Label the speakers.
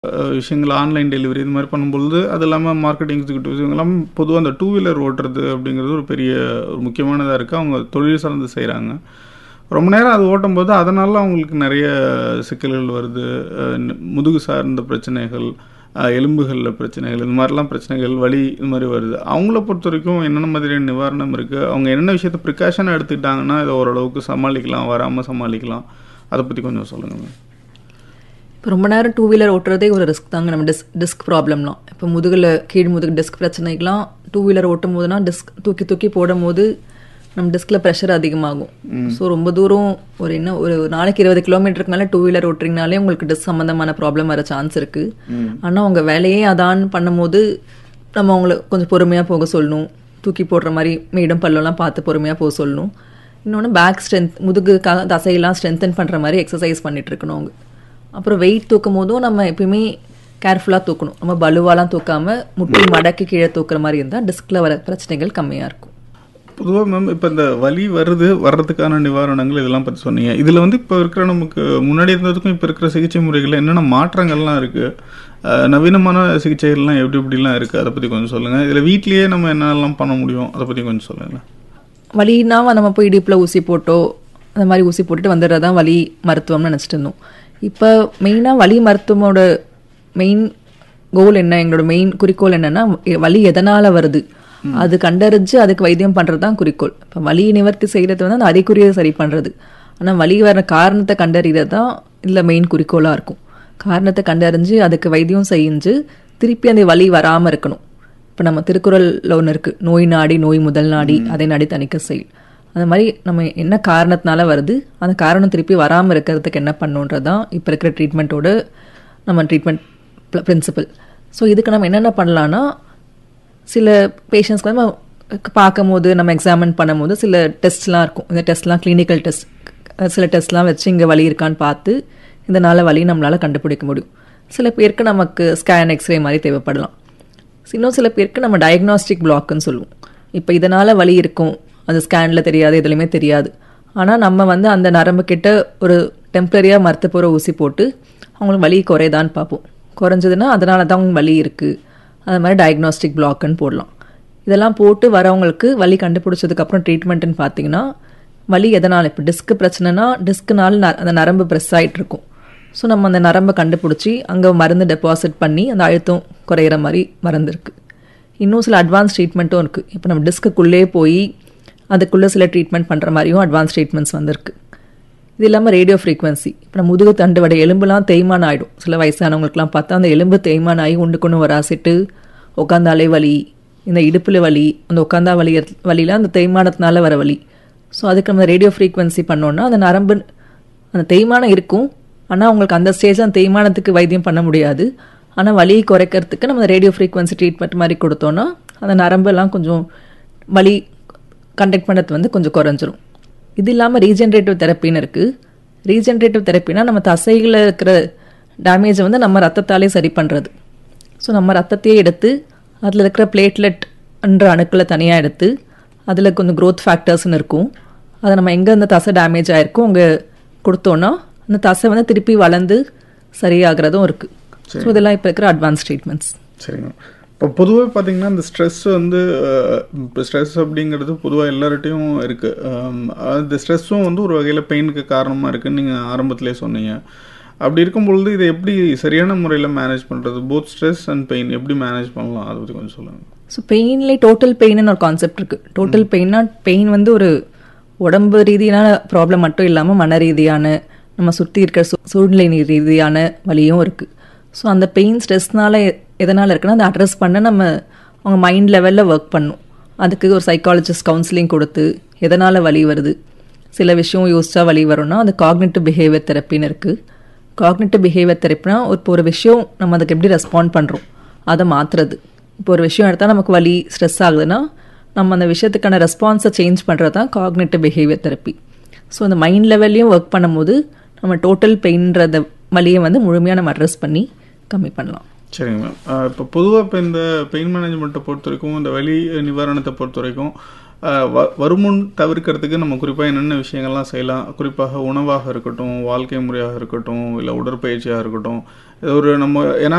Speaker 1: விஷயங்கள் online delivery இது மாதிரி பண்ணும்பொழுது அது இல்லாமல் மார்க்கெட்டிங் எக்ஸிக்யூட்டிவ்ஸ் இவங்கெல்லாம் பொதுவாக அந்த டூ வீலர் ஓட்டுறது அப்படிங்கிறது ஒரு பெரிய ஒரு முக்கியமானதாக இருக்குது அவங்க தொழில் சார்ந்து செய்கிறாங்க ரொம்ப நேரம் அது ஓட்டும்போது அதனால அவங்களுக்கு நிறைய சிக்கல்கள் வருது அஹ் முதுகு சார்ந்த பிரச்சனைகள் அஹ் எலும்புகளில் பிரச்சனைகள் இது மாதிரிலாம் பிரச்சனைகள் வலி இது மாதிரி வருது அவங்கள பொறுத்த வரைக்கும் என்னென்ன மாதிரியான நிவாரணம் இருக்குது அவங்க என்னென்ன விஷயத்த ப்ரிகாஷனாக எடுத்துக்கிட்டாங்கன்னா இதை ஓரளவுக்கு சமாளிக்கலாம் வராமல் சமாளிக்கலாம் அதை பற்றி கொஞ்சம் சொல்லுங்கள்
Speaker 2: இப்போ ரொம்ப நேரம் டூ வீலர் ஓட்டுறதே ஒரு ரிஸ்க் தாங்க நம்ம டிஸ்க் டிஸ்க் ப்ராப்ளம்லாம் இப்போ முதுகில் கீழ் முதுகு டிஸ்க் பிரச்சனைக்கெலாம் டூ வீலர் ஓட்டும் போதுனா டிஸ்க் தூக்கி தூக்கி போடும் போது நம்ம டிஸ்கில் ப்ரெஷர் அதிகமாகும் ஸோ ரொம்ப தூரம் ஒரு என்ன ஒரு நாளைக்கு இருபது கிலோமீட்டருக்கு மேலே டூ வீலர் ஓட்டுறீங்கனாலே உங்களுக்கு டிஸ்க் சம்மந்தமான ப்ராப்ளம் வர சான்ஸ் இருக்குது ஆனால் உங்கள் வேலையே அதான் பண்ணும்போது நம்ம அவங்கள கொஞ்சம் பொறுமையாக போக சொல்லணும் தூக்கி போடுற மாதிரி மேடம் பல்லெல்லாம் பார்த்து பொறுமையாக போக சொல்லணும் இன்னொன்று பேக் ஸ்ட்ரென்த் முதுகு க தசையெல்லாம் ஸ்ட்ரென்தன் பண்ணுற மாதிரி எக்ஸசைஸ் பண்ணிட்டு இருக்கணும் அவங்க அப்புறம் வெயிட் தூக்கும் போதும் நம்ம எப்பயுமே கேர்ஃபுல்லாக தூக்கணும் நம்ம பலுவாலாம் தூக்காம முட்டி மடக்கி கீழே தூக்குற மாதிரி இருந்தால் டிஸ்கில் வர பிரச்சனைகள் கம்மியாக இருக்கும்
Speaker 1: பொதுவாக மேம் இப்போ இந்த வலி வருது வர்றதுக்கான நிவாரணங்கள் இதெல்லாம் பற்றி சொன்னீங்க இதில் வந்து இப்போ இருக்கிற நமக்கு முன்னாடி இருந்ததுக்கும் இப்போ இருக்கிற சிகிச்சை முறைகளில் என்னென்ன மாற்றங்கள்லாம் இருக்குது நவீனமான சிகிச்சைகள்லாம் எப்படி எப்படிலாம் இருக்குது அதை பற்றி கொஞ்சம் சொல்லுங்கள் இதில் வீட்லேயே நம்ம என்னெல்லாம் பண்ண முடியும் அதை பற்றி கொஞ்சம் சொல்லுங்கள்
Speaker 2: வலினா நம்ம போய் இடுப்பில் ஊசி போட்டோ அந்த மாதிரி ஊசி போட்டுட்டு வந்துடுறதான் வலி மருத்துவம்னு நினச்சிட்டு இருந்தோம் இப்போ மெயினாக வலி மருத்துவமோட மெயின் கோல் என்ன எங்களோட மெயின் குறிக்கோள் என்னன்னா வலி எதனால் வருது அது கண்டறிஞ்சு அதுக்கு வைத்தியம் பண்ணுறது தான் குறிக்கோள் இப்போ வலி நிவர்த்தி செய்கிறது வந்து அந்த அறிகுறியை சரி பண்ணுறது ஆனால் வலி வர காரணத்தை கண்டறிகிறது தான் இதில் மெயின் குறிக்கோளாக இருக்கும் காரணத்தை கண்டறிஞ்சு அதுக்கு வைத்தியம் செஞ்சு திருப்பி அந்த வலி வராமல் இருக்கணும் இப்போ நம்ம திருக்குறளில் ஒன்று இருக்குது நோய் நாடி நோய் முதல் நாடி அதை நாடி தணிக்க செய் அந்த மாதிரி நம்ம என்ன காரணத்தினால வருது அந்த காரணம் திருப்பி வராமல் இருக்கிறதுக்கு என்ன பண்ணுன்றது தான் இப்போ இருக்கிற ட்ரீட்மெண்ட்டோட நம்ம ட்ரீட்மெண்ட் பிரின்சிபல் ஸோ இதுக்கு நம்ம என்னென்ன பண்ணலான்னா சில பேஷண்ட்ஸ்க்கு நம்ம பார்க்கும் போது நம்ம எக்ஸாமின் பண்ணும்போது சில டெஸ்ட்லாம் இருக்கும் இந்த டெஸ்ட்லாம் கிளினிக்கல் டெஸ்ட் சில டெஸ்ட்லாம் வச்சு இங்கே வலி இருக்கான்னு பார்த்து இதனால் வலி நம்மளால் கண்டுபிடிக்க முடியும் சில பேருக்கு நமக்கு ஸ்கேன் எக்ஸ்ரே மாதிரி தேவைப்படலாம் இன்னும் சில பேருக்கு நம்ம டயக்னாஸ்டிக் பிளாக்னு சொல்லுவோம் இப்போ இதனால் வலி இருக்கும் அது ஸ்கேனில் தெரியாது எதுலையுமே தெரியாது ஆனால் நம்ம வந்து அந்த நரம்பு கிட்ட ஒரு டெம்பரரியாக மருத்துவ ஊசி போட்டு அவங்களுக்கு வலி குறையுதான்னு பார்ப்போம் குறைஞ்சதுன்னா அதனால தான் அவங்க வலி இருக்குது அது மாதிரி டயக்னாஸ்டிக் பிளாக்குன்னு போடலாம் இதெல்லாம் போட்டு வரவங்களுக்கு வலி கண்டுபிடிச்சதுக்கப்புறம் ட்ரீட்மெண்ட்டுன்னு பார்த்தீங்கன்னா வலி எதனால் இப்போ டிஸ்க் பிரச்சனைனா டிஸ்க்குனால அந்த நரம்பு ப்ரெஸ் ஆகிட்டு இருக்கும் ஸோ நம்ம அந்த நரம்பை கண்டுபிடிச்சி அங்கே மருந்து டெபாசிட் பண்ணி அந்த அழுத்தம் குறையிற மாதிரி மருந்து இருக்குது இன்னும் சில அட்வான்ஸ் ட்ரீட்மெண்ட்டும் இருக்குது இப்போ நம்ம டிஸ்க்குள்ளே போய் அதுக்குள்ளே சில ட்ரீட்மெண்ட் பண்ணுற மாதிரியும் அட்வான்ஸ் ட்ரீட்மெண்ட்ஸ் வந்திருக்கு இது இல்லாமல் ரேடியோ ஃப்ரீக்வன்சி இப்போ நம்ம முதுகு தண்டு வடை எலும்புலாம் தேய்மானம் ஆகிடும் சில வயசானவங்களுக்குலாம் பார்த்தா அந்த எலும்பு தேய்மானம் ஆகி ஒன்று கொண்டு வராசிட்டு உட்காந்தாலே வலி இந்த இடுப்பில் வலி அந்த உட்காந்தா வலி வலியில் அந்த தேய்மானத்தினால வர வலி ஸோ அதுக்கு நம்ம ரேடியோ ஃப்ரீக்வன்சி பண்ணோன்னா அந்த நரம்பு அந்த தேய்மானம் இருக்கும் ஆனால் அவங்களுக்கு அந்த ஸ்டேஜில் அந்த தேய்மானத்துக்கு வைத்தியம் பண்ண முடியாது ஆனால் வலியை குறைக்கிறதுக்கு நம்ம ரேடியோ ஃப்ரீக்வன்சி ட்ரீட்மெண்ட் மாதிரி கொடுத்தோன்னா அந்த நரம்பெல்லாம் கொஞ்சம் வலி கண்டக்ட் பண்ணுறது வந்து கொஞ்சம் குறைஞ்சிரும் இது இல்லாமல் ரீஜென்ரேட்டிவ் தெரப்பின்னு இருக்குது ரீஜென்ரேட்டிவ் தெரப்பினா நம்ம தசைகளில் இருக்கிற டேமேஜை வந்து நம்ம ரத்தத்தாலே சரி பண்ணுறது ஸோ நம்ம ரத்தத்தையே எடுத்து அதில் இருக்கிற பிளேட்லெட் என்ற அணுக்களை தனியாக எடுத்து அதில் கொஞ்சம் க்ரோத் ஃபேக்டர்ஸ்னு இருக்கும் அதை நம்ம எங்கே அந்த தசை டேமேஜ் ஆகிருக்கோ அங்கே கொடுத்தோன்னா அந்த தசை வந்து திருப்பி வளர்ந்து சரியாகிறதும் இருக்குது ஸோ இதெல்லாம் இப்போ இருக்கிற அட்வான்ஸ் ட்ரீட்மெண்ட்ஸ்
Speaker 1: சரிங்க இப்போ பொதுவாக பார்த்தீங்கன்னா இந்த ஸ்ட்ரெஸ் வந்து இப்போ ஸ்ட்ரெஸ் அப்படிங்கிறது பொதுவாக எல்லார்ட்டையும் இருக்குது அந்த ஸ்ட்ரெஸ்ஸும் வந்து ஒரு வகையில் பெயினுக்கு காரணமாக இருக்குன்னு நீங்கள் ஆரம்பத்திலே சொன்னீங்க அப்படி இருக்கும் பொழுது இதை எப்படி சரியான முறையில் மேனேஜ் பண்ணுறது போத் ஸ்ட்ரெஸ் அண்ட் பெயின் எப்படி மேனேஜ் பண்ணலாம் அதை பற்றி கொஞ்சம் சொல்லுங்கள்
Speaker 2: ஸோ பெயின்லேயே டோட்டல் பெயின்னு ஒரு கான்செப்ட் இருக்குது டோட்டல் பெயின்னா பெயின் வந்து ஒரு உடம்பு ரீதியான ப்ராப்ளம் மட்டும் இல்லாமல் மன ரீதியான நம்ம சுற்றி இருக்கிற சூழ்நிலை ரீதியான வழியும் இருக்குது ஸோ அந்த பெயின் ஸ்ட்ரெஸ்னால எதனால் இருக்குன்னா அதை அட்ரஸ் பண்ண நம்ம அவங்க மைண்ட் லெவலில் ஒர்க் பண்ணும் அதுக்கு ஒரு சைக்காலஜிஸ்ட் கவுன்சிலிங் கொடுத்து எதனால் வலி வருது சில விஷயம் யோசிச்சா வலி வரும்னா அது காக்னேட்டிவ் பிஹேவியர் தெரப்பின்னு இருக்குது காக்னேட்டிவ் பிஹேவியர் தெரப்பினா இப்போ ஒரு விஷயம் நம்ம அதுக்கு எப்படி ரெஸ்பாண்ட் பண்ணுறோம் அதை மாற்றுறது இப்போ ஒரு விஷயம் எடுத்தால் நமக்கு வலி ஸ்ட்ரெஸ் ஆகுதுன்னா நம்ம அந்த விஷயத்துக்கான ரெஸ்பான்ஸை சேஞ்ச் பண்ணுறது தான் காக்னேட்டிவ் பிஹேவியர் தெரப்பி ஸோ அந்த மைண்ட் லெவல்லையும் ஒர்க் பண்ணும்போது நம்ம டோட்டல் பெயின்றத வலியை வந்து முழுமையாக நம்ம அட்ரஸ் பண்ணி கம்மி பண்ணலாம்
Speaker 1: சரிங்க மேம் இப்போ பொதுவாக இப்போ இந்த பெயின் மேனேஜ்மெண்ட்டை பொறுத்த வரைக்கும் இந்த வலி நிவாரணத்தை பொறுத்த வரைக்கும் வருமுன் தவிர்க்கிறதுக்கு நம்ம குறிப்பாக என்னென்ன விஷயங்கள்லாம் செய்யலாம் குறிப்பாக உணவாக இருக்கட்டும் வாழ்க்கை முறையாக இருக்கட்டும் இல்லை உடற்பயிற்சியாக இருக்கட்டும் ஒரு நம்ம ஏன்னா